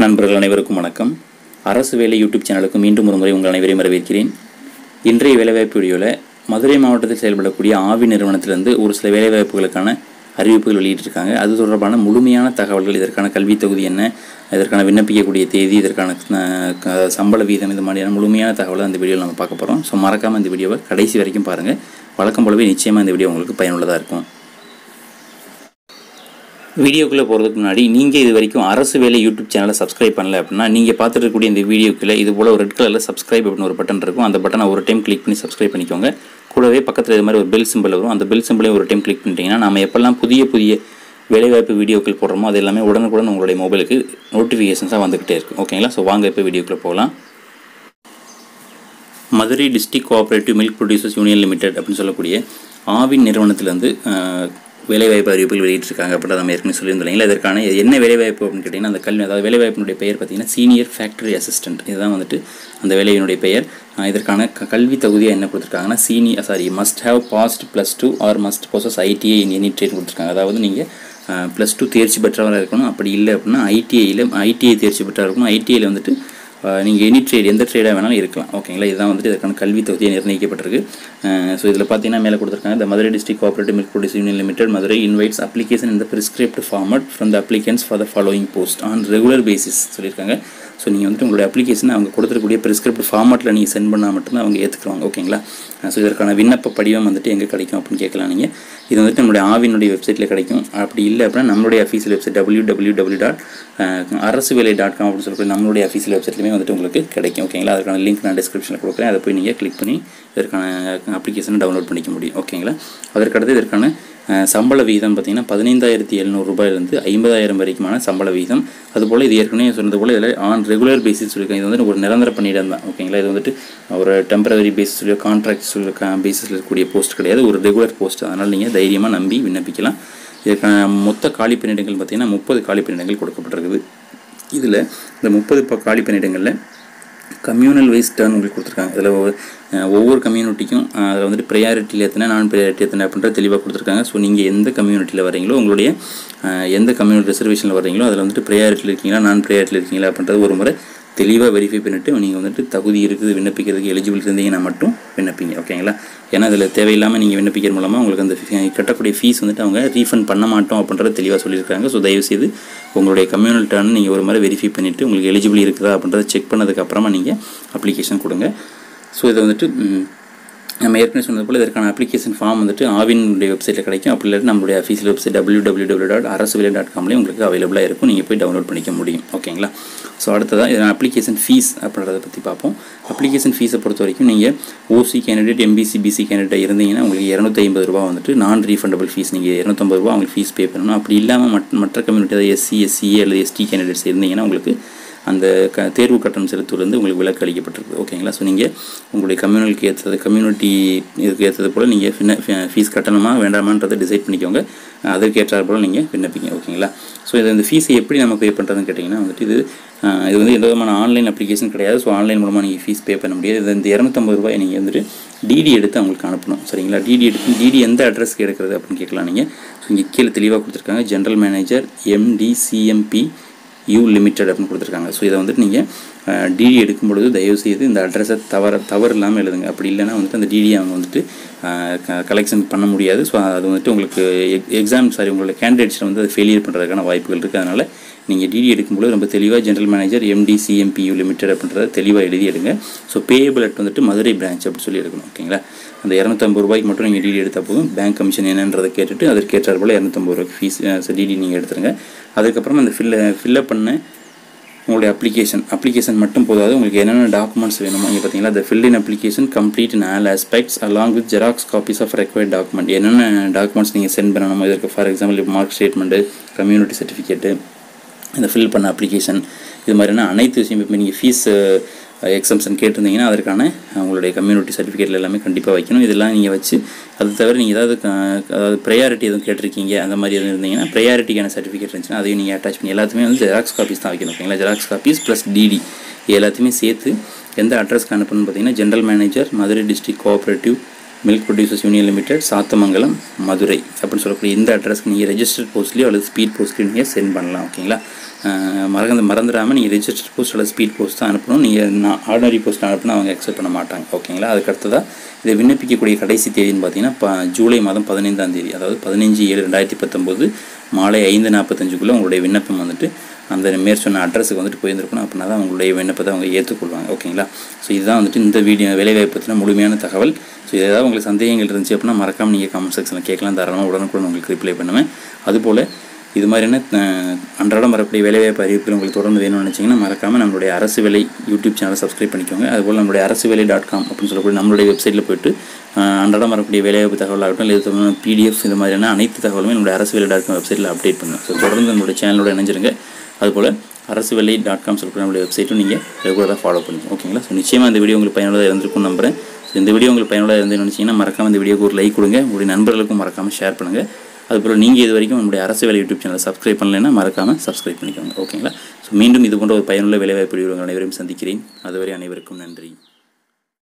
நண்பர்கள் அனைவருக்கும் வணக்கம் அரசு வேலை யூடியூப் சேனலுக்கு மீண்டும் ஒரு முறை உங்கள் அனைவரையும் வரவேற்கிறேன் இன்றைய வேலைவாய்ப்பு வீடியோவில் மதுரை மாவட்டத்தில் செயல்படக்கூடிய ஆவி நிறுவனத்திலிருந்து ஒரு சில வேலைவாய்ப்புகளுக்கான அறிவிப்புகள் வெளியிட்டிருக்காங்க அது தொடர்பான முழுமையான தகவல்கள் இதற்கான கல்வித் தொகுதி என்ன இதற்கான விண்ணப்பிக்கக்கூடிய தேதி இதற்கான அஹ், க- சம்பள வீதம் இந்த மாதிரியான முழுமையான தகவலை அந்த வீடியோவில் நம்ம பார்க்க போகிறோம் ஸோ மறக்காமல் இந்த வீடியோவை கடைசி வரைக்கும் பாருங்கள் வழக்கம் போலவே நிச்சயமாக இந்த வீடியோ உங்களுக்கு பயனுள்ளதாக இருக்கும் வீடியோக்குள்ளே போகிறதுக்கு முன்னாடி நீங்கள் இது வரைக்கும் அரசு வேலை யூடியூப் சேனலை சப்ஸ்கிரைப் பண்ணல அப்படின்னா நீங்கள் பார்த்துட்டு இருக்கக்கூடிய இந்த வீடியோக்குள்ளே இது போல் ஒரு ரெட் கலரில் சப்ஸ்கிரைப் அப்படின்னு ஒரு பட்டன் இருக்கும் அந்த பட்டனை ஒரு டைம் கிளிக் பண்ணி சப்ஸ்கிரைப் பண்ணிக்கோங்க கூடவே பக்கத்தில் இது மாதிரி ஒரு பெல் சிம்பிள் வரும் அந்த பெல் சிம்பிளையும் ஒரு டைம் கிளிக் பண்ணிட்டீங்கன்னா நம்ம எப்போல்லாம் புதிய புதிய வேலைவாய்ப்பு வீடியோக்கள் போடுறோமோ அது எல்லாமே உடனுக்குடன் உங்களுடைய மொபைலுக்கு நோட்டிஃபிகேஷன்ஸாக வந்துக்கிட்டே இருக்கும் ஓகேங்களா ஸோ வாங்க இப்போ வீடியோக்குள்ளே போகலாம் Madurai district cooperative milk producers union limited அப்படின்னு சொல்லக்கூடிய ஆவின் நிறுவனத்திலேருந்து வேலைவாய்ப்பு அறிவிப்புகள் வெளியிட்டிருக்காங்க அப்படின்னு நம்ம ஏற்கனவே சொல்லியிருந்தோம் இல்லைங்களா இதற்கான என்ன வேலைவாய்ப்பு அப்படின்னு கேட்டிங்கன்னா அந்த கல்வி அதாவது வேலைவாய்ப்பினுடைய பெயர் பார்த்தீங்கன்னா சீனியர் ஃபேக்டரி அசிஸ்டன்ட் இதுதான் வந்துட்டு அந்த வேலையினுடைய பெயர் அஹ் இதற்கான க கல்வி தகுதியாக என்ன கொடுத்துருக்காங்கன்னா senior sorry must have passed plus two or must possess ITI in any trade கொடுத்துருக்காங்க அதாவது நீங்கள் ப்ளஸ் டூ தேர்ச்சி பெற்றவராக இருக்கணும் அப்படி இல்லை அப்படின்னா ஐடிஐயில் ஐடிஐ தேர்ச்சி பெற்றவராக இருக்கணும் ஐடிஐயில் வந்துட்டு நீங்கள் எனி ட்ரேட் எந்த ட்ரேடாக வேணாலும் இருக்கலாம் ஓகேங்களா இதுதான் வந்துட்டு இதற்கான கல்வி தொகுதியை நிர்ணயிக்கப்பட்டிருக்கு ஸோ இதில் பார்த்தீங்கன்னா மேலே கொடுத்துருக்காங்க இந்த Madurai district cooperative milk produce union limited Madurai invites application இந்த prescribed format from the applicants for the following post on regular basis சொல்லியிருக்காங்க ஸோ நீங்கள் வந்துட்டு உங்களுடைய அப்ளிகேஷன் அவங்க கொடுத்துருக்கக்கூடிய prescribed ஃபார்மட்டில் நீங்கள் சென்ட் பண்ணால் மட்டும்தான் அவங்க ஏற்றுக்குவாங்க ஓகேங்களா ஸோ இதற்கான விண்ணப்ப படிவம் வந்துட்டு எங்கே கிடைக்கும் அப்படின்னு கேட்கலாம் நீங்கள் இது வந்துட்டு நம்மளுடைய ஆவினுடைய வெப்சைட்டில் கிடைக்கும் அப்படி இல்லை அப்படின்னா நம்மளுடைய official website W W W dot அரசு வேலை டாட் காம் அப்படின்னு சொல்லக்கூடிய நம்மளுடைய அஃபீஷியல் வெப்சைட்லையுமே வந்துட்டு உங்களுக்கு கிடைக்கும் ஓகேங்களா அதுக்கான லிங்க் நான் டிஸ்கிரிப்ஷனில் கொடுக்குறேன் அதை போய் நீங்கள் கிளிக் பண்ணி இதற்கான அப்ளிகேஷனை டவுன்லோட் பண்ணிக்க முடியும் ஓகேங்களா அதற்கடுத்து இதற்கான அஹ், சம்பள விகிதம் பார்த்தீங்கன்னா பதினைந்தாயிரத்தி எழுநூறு ரூபாயிலிருந்து ஐம்பதாயிரம் வரைக்குமான சம்பள விகிதம் அதுபோல் இது ஏற்கனவே சொன்னது போல் இதில் ஆன் ரெகுலர் பேசிஸ் சொல்லியிருக்காங்க இது வந்து ஒரு நிரந்தர பணியிடம் தான் ஓகேங்களா இது வந்துட்டு ஒரு டெம்பரவரி பேசிஸ்லையோ கான்ட்ராக்ட் சொல்ல பேசிஸில் இருக்கக்கூடிய போஸ்ட் கிடையாது ஒரு ரெகுலர் போஸ்ட் அதனால் நீங்கள் தைரியமாக நம்பி விண்ணப்பிக்கலாம் இதற்கான மொத்த காலி பணியிடங்கள் பார்த்தீங்கன்னா முப்பது காலி பணியிடங்கள் கொடுக்கப்பட்டிருக்குது இதில் இந்த முப்பது இப்போ காலி பணியிடங்களில் கம்யூனல் வைஸ் டர்ன் உங்களுக்கு கொடுத்துருக்காங்க இதில் ஒவ்வொரு கம்யூனிட்டிக்கும் அதில் வந்துட்டு ப்ரையாரிட்டியில் எத்தனை நான் ப்ரையாரிட்டி எத்தனை அப்படின்றது தெளிவாக கொடுத்துருக்காங்க ஸோ நீங்கள் எந்த கம்யூனிட்டியில் வரீங்களோ உங்களுடைய அஹ், எந்த கம்யூனிட்டி ரிசர்வேஷனில் வரீங்களோ அதில் வந்துட்டு ப்ரையாரிட்டியில் இருக்கீங்களா நான் ப்ரையாரிட்டியில் இருக்கீங்களா அப்படின்றது ஒரு முறை தெளிவாக வெரிஃபை பண்ணிவிட்டு நீங்கள் வந்துட்டு தகுதி இருக்குது விண்ணப்பிக்கிறதுக்கு எலிஜிபிள் இருந்தீங்கன்னா மட்டும் விண்ணப்பிங்க ஓகேங்களா ஏன்னா அதில் தேவையில்லாமல் நீங்கள் விண்ணப்பிக்கிற மூலமாக உங்களுக்கு அந்த fee- கட்டக்கூடிய ஃபீஸ் வந்துட்டு அவங்க ரீஃபண்ட் பண்ண மாட்டோம் அப்படின்றத தெளிவாக சொல்லியிருக்காங்க ஸோ தயவுசெய்து உங்களுடைய கம்யூனல் டர்ன் நீங்கள் ஒரு முறை வெரிஃபை பண்ணிவிட்டு உங்களுக்கு எலிஜிபிள் இருக்குதா அப்படின்றத செக் பண்ணதுக்கப்புறமா நீங்கள் அப்ளிகேஷன் கொடுங்க ஸோ இதை வந்துட்டு ம், நம்ம ஏற்கனவே சொன்னது போல் இதற்கான அப்ளிகேஷன் ஃபார்ம் வந்துட்டு ஆவினுடைய வெப்சைட்டில் கிடைக்கும் அப்படி இல்லாட்டி நம்மளுடைய official website W W W dot அரசு வேலை டாட் காம்லேயும் உங்களுக்கு அவைலபிளாக இருக்கும் நீங்கள் போய் டவுன்லோட் பண்ணிக்க முடியும் ஓகேங்களா ஸோ அடுத்ததாக இதன் அப்ளிகேஷன் ஃபீஸ் அப்படின்றத பற்றி பார்ப்போம் அப்ளிகேஷன் ஃபீஸை பொறுத்த வரைக்கும் நீங்கள் OC candidate MBC BC candidate இருந்தீங்கன்னா உங்களுக்கு இரநூத்தி ஐம்பது ரூபா வந்துட்டு நான் ரீஃபண்டபிள் ஃபீஸ் நீங்கள் இரநூத்தம்பது ரூபா உங்களுக்கு ஃபீஸ் பே பண்ணணும் அப்படி இல்லாமல் மற்ற மற்ற கம்யூனிட்டி அதாவது எஸ்சி எஸ்சிஏ அல்லது எஸ்டி கேண்டிடேட்ஸ் இருந்தீங்கன்னா உங்களுக்கு அந்த க தேர்வு கட்டணம் செலுத்துவதுலேருந்து உங்களுக்கு விலக்கு அளிக்கப்பட்டிருக்கு ஓகேங்களா ஸோ நீங்கள் உங்களுடைய கம்யூனலுக்கு ஏற்றது கம்யூனிட்டி இதுக்கு ஏற்றது போல் நீங்கள் ஃபீஸ் கட்டணமா வேண்டாமான்றதை டிசைட் பண்ணிக்கோங்க அதற்கு ஏற்றாற் போல் நீங்கள் விண்ணப்பிங்க ஓகேங்களா ஸோ இது இந்த ஃபீஸை எப்படி நம்ம பே பண்ணுறதுன்னு கேட்டிங்கன்னா வந்துட்டு இது அஹ், இது வந்து எந்த விதமான ஆன்லைன் அப்ளிகேஷன் கிடையாது ஸோ ஆன்லைன் மூலமாக நீங்கள் ஃபீஸ் பே பண்ண முடியாது இது இந்த இரநூத்தம்பது ரூபாய் நீங்கள் வந்துட்டு டிடி எடுத்து அவங்களுக்கு அனுப்பணும் சரிங்களா டிடி எடுத்து டிடி எந்த அட்ரஸ்க்கு எடுக்கிறது அப்படின்னு கேட்கலாம் நீங்கள் ஸோ இங்கே கீழே தெளிவாக கொடுத்துருக்காங்க general manager MD CMP U limited அப்படின்னு கொடுத்துருக்காங்க ஸோ இதை வந்துட்டு நீங்கள் டிடி எடுக்கும் பொழுது தயவு செய்து இந்த அட்ரஸை தவற தவறு இல்லாமல் எழுதுங்க அப்படி இல்லைன்னா வந்துட்டு அந்த டிடி அவங்க வந்துட்டு கலெக்ஷன் பண்ண முடியாது ஸோ அது வந்துட்டு உங்களுக்கு எக்ஸாம் சாரி உங்களோட கேண்டிடேட்ஸில் வந்து அது ஃபெயிலியர் பண்ணுறதுக்கான வாய்ப்புகள் இருக்குது அதனால் நீங்கள் டிடி எடுக்கும்போது ரொம்ப தெளிவாக general manager MD CMPU limited அப்படின்றத தெளிவாக எழுதி எடுங்க ஸோ பேயபிள் அட் வந்துட்டு மதுரை பிரான்ச் அப்படி சொல்லி எடுக்கணும் ஓகேங்களா அந்த இரநூத்தம்பது ரூபாய்க்கு மட்டும் நீங்கள் டிடி எடுத்தால் போதும் பேங்க் கமிஷன் என்னன்றதை கேட்டுட்டு அதற்கேற்றார் போல் இரநூத்தம்பது ரூபாய்க்கு ஃபீஸ் டிடி நீங்கள் எடுத்துருங்க அதுக்கப்புறம் அந்த ஃபில்ல ஃபில்லப் பண்ண உங்களுடைய அப்ளிகேஷன் அப்ளிகேஷன் மட்டும் போதாது உங்களுக்கு என்னென்ன டாக்குமெண்ட்ஸ் வேணுமோ இங்கே பார்த்தீங்களா the filled in application complete in all aspects along with xerox copies of required document என்னென்ன டாக்குமெண்ட்ஸ் நீங்கள் சென்ட் பண்ணணுமோ இதற்கு for example mark statement community certificate இந்த ஃபில் பண்ண அப்ளிகேஷன் இது மாதிரியான அனைத்து விஷயம் இப்போ நீங்கள் ஃபீஸ் எக்ஸம்ஷன் கேட்டிருந்தீங்கன்னா அதற்கான உங்களுடைய கம்யூனிட்டி சர்டிஃபிகேட்டில் எல்லாமே கண்டிப்பாக வைக்கணும் இதெல்லாம் நீங்கள் வச்சு அது தவிர நீங்கள் ஏதாவது க- அதாவது ப்ரையாரிட்டி எதுவும் கேட்டிருக்கீங்க அந்த மாதிரி எதுவும் இருந்தீங்கன்னா ப்ரையாரிட்டிக்கான சர்டிஃபிகேட் இருந்துச்சுன்னா அதையும் நீங்கள் அட்டாச் பண்ணி எல்லாத்துமே வந்து ஜெராக்ஸ் காப்பீஸ் தான் வைக்கணும் ஓகேங்களா ஜெராக்ஸ் காப்பீஸ் ப்ளஸ் டிடி எல்லாத்தையுமே சேர்த்து எந்த அட்ரஸ்க்கு அனுப்பணும்னு பார்த்தீங்கன்னா general manager Madurai district cooperative milk producers union limited Sathamangalam Madurai அப்படின்னு சொல்லக்கூடிய இந்த அட்ரஸ்க்கு நீங்கள் ரெஜிஸ்டர்ட் போஸ்ட்லேயோ அல்லது ஸ்பீட் போஸ்ட்லேயோ நீங்கள் சென்ட் பண்ணலாம் ஓகேங்களா மறந்து மறந்துடாமல் நீங்கள் ரெஜிஸ்டர் போஸ்ட் அல்லது ஸ்பீட் போஸ்ட் தான் அனுப்பணும் நீங்கள் நான் ஆர்டினரி போஸ்ட் அனுப்புனா அவங்க அக்செப்ட் பண்ண மாட்டாங்க ஓகேங்களா அதுக்கு அடுத்ததாக இதை விண்ணப்பிக்கக்கூடிய கடைசி தேதின்னு பார்த்தீங்கன்னா ப ஜூலை மாதம் பதினைந்தாம் தேதி அதாவது பதினஞ்சு ஏழு ரெண்டாயிரத்தி பத்தொம்போது மாலை ஐந்து நாற்பத்தஞ்சுக்குள்ளே உங்களுடைய விண்ணப்பம் வந்துட்டு அந்த மேற் சொன்ன அட்ரஸுக்கு வந்துட்டு போயிருந்துருக்கணும் அப்படின்னா தான் உங்களுடைய விண்ணப்பத்தை அவங்க ஏற்றுக்கொள்வாங்க ஓகேங்களா ஸோ இதுதான் வந்துட்டு இந்த வீடியோ வேலைவாய்ப்பு பற்றின முழுமையான தகவல் ஸோ ஏதாவது உங்களுக்கு சந்தேகங்கள் இருந்துச்சு அப்படின்னா மறக்காமல் நீங்கள் கமெண்ட் செக்ஷனில் கேட்கலாம் தாராளமாக உடனுக்குடன் உங்களுக்கு ரிப்ளை பண்ணுவேன் அதுபோல் இது மாதிரியான அஹ், அன்றாடம் வரக்கூடிய வேலைவாய்ப்பு அறிவிப்புகள் உங்களுக்கு தொடர்ந்து வேணும்னு நினச்சிங்கன்னா மறக்காமல் நம்மளுடைய அரசு வேலை யூடியூப் சேனலை சப்ஸ்கிரைப் பண்ணிக்கோங்க அதுபோல் நம்மளுடைய அரசு வேலை டாட் காம் அப்படின்னு சொல்லக்கூடிய நம்மளுடைய வெப்சைட்டில் போயிட்டு அஹ், அன்றாடம் வரக்கூடிய வேலைவாய்ப்பு தகவலாகட்டும் இல்லை பிடிஎஃப் இந்த மாதிரியான அனைத்து தகவலுமே நம்மளுடைய அரசு வேலை டாட் காம் வெப்சைட்டில் அப்டேட் பண்ணுங்க ஸோ தொடர்ந்து நம்மளுடைய சேனலோட இணைஞ்சிருங்க அதுபோல் அரசு வேலை டாட் காம் சொல்லக்கூடிய நம்மளுடைய வெப்சைட்டும் நீங்கள் ரெகுலராக ஃபாலோ பண்ணுங்க ஓகேங்களா ஸோ நிச்சயமாக இந்த வீடியோ உங்களுக்கு பயனுள்ளதாக இருந்திருக்கும் நம்புறேன் ஸோ இந்த வீடியோ உங்களுக்கு பயனுள்ளதாக இருந்து நினச்சிங்கன்னா மறக்காமல் இந்த வீடியோக்கு ஒரு லைக் கொடுங்க உங்களுடைய நண்பர்களுக்கும் மறக்காமல் ஷேர் பண்ணுங்கள் அதுபோல் நீங்கள் இது வரைக்கும் நம்முடைய அரசு வேலை யூடியூப் சேனலை சப்ஸ்கிரைப் பண்ணலைன்னா மறக்காமல் சப்ஸ்கிரைப் பண்ணிக்கோங்க ஓகேங்களா ஸோ மீண்டும் இது போன்ற ஒரு பயனுள்ள வேலைவாய்ப்பு வீடியோங்கள் அனைவரையும் சந்திக்கிறேன் அதுவரை அனைவருக்கும் நன்றி